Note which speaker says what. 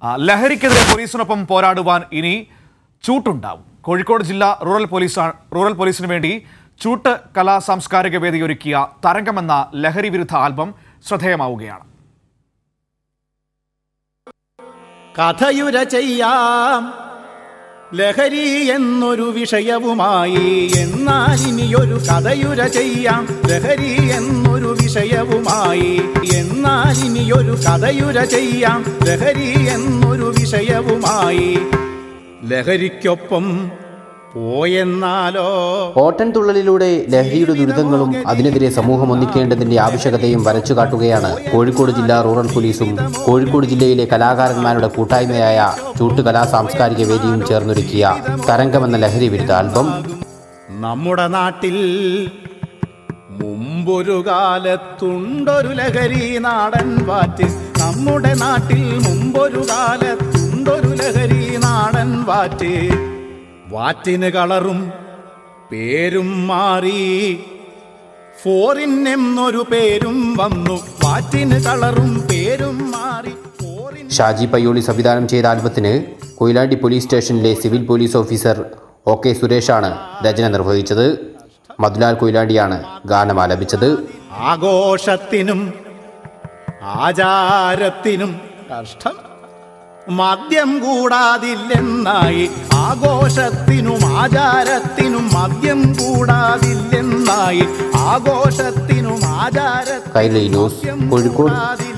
Speaker 1: ആ, ലഹരിക്കെതിരെ പോലീസിനൊപ്പം പോരാടുവാൻ ഇനി ചൂട്ടുണ്ടാവും കോഴിക്കോട് ജില്ലാ റൂറൽ പോലീസ് റൂറൽ പോലീസിന് വേണ്ടി ചൂട്ട് കലാ സാംസ്കാരിക വേദി ഒരുക്കിയ തരംഗമെന്ന ലഹരി വിരുദ്ധ ആൽബം ശ്രദ്ധേയമാവുകയാണ്
Speaker 2: കഥയുര ചെയ്യാം ലഹരി എന്നൊരു വിഷയവുമായി എന്നാൽ ഇനിയൊരു കഥയുര ചെയ്യാം ലഹരി എന്നൊരു വിഷയവുമായി എന്നാൽ ഇനിയൊരു കഥയുര ചെയ്യാം ലഹരി എന്നൊരു വിഷയവുമായി ലഹരിക്കൊപ്പം പോയെന്നാലോ
Speaker 3: ഓട്ടൻതുള്ളലിലൂടെ ലഹരിയുടെ ദുരിതങ്ങളും അതിനെതിരെ സമൂഹം ഒന്നിക്കേണ്ടതിന്റെ ആവശ്യകതയും വരച്ചു കാട്ടുകയാണ് കോഴിക്കോട് ജില്ലാ റൂറൽ പോലീസും കോഴിക്കോട് ജില്ലയിലെ കലാകാരന്മാരുടെ കൂട്ടായ്മയായ ചൂട്ടുകലാ സാംസ്കാരിക വേദിയും ചേർന്നൊരുക്കിയ തരംഗമെന്ന ലഹരി വിരുദ്ധ ആൽബം
Speaker 2: നമ്മുടെ നാട്ടിൽ മുമ്പൊരു കാലത്തുണ്ടൊരു ലഹരി നാടൻ വാറ്റ് നമ്മുടെ നാട്ടിൽ മുമ്പൊരു കാലത്തുണ്ടൊരു ലഹരി നാടൻ വാറ്റ് വാറ്റിന് കളറും പേരും മാറി ഫോറിൻ എന്നൊരു പേരും വന്നു വാറ്റിന് കളറും പേരും മാറി ഫോറിൻ
Speaker 3: ഷാജി പയ്യോളി സംവിധാനം ചെയ്ത ആൽബത്തിന് കൊയിലാണ്ടി പോലീസ് സ്റ്റേഷനിലെ civil police officer O K സുരേഷാണ് രചന നിർവഹിച്ചത് മധുലാൽ കൊയിലാണ്ടിയാണ് ഗാനം ആലപിച്ചത്
Speaker 2: ആഘോഷത്തിനും ആചാരത്തിനും കഷ്ടം മദ്യം കൂടാതില്ലെന്നായി ആഘോഷത്തിനും ആചാരത്തിനും മദ്യം കൂടാതില്ലെന്നായി ആഘോഷത്തിനും
Speaker 3: കൈരളി ന്യൂസ്,
Speaker 2: ആചാരത്തിനും
Speaker 3: കോഴിക്കോട്.
Speaker 2: കൂടാതില്ലെന്നായി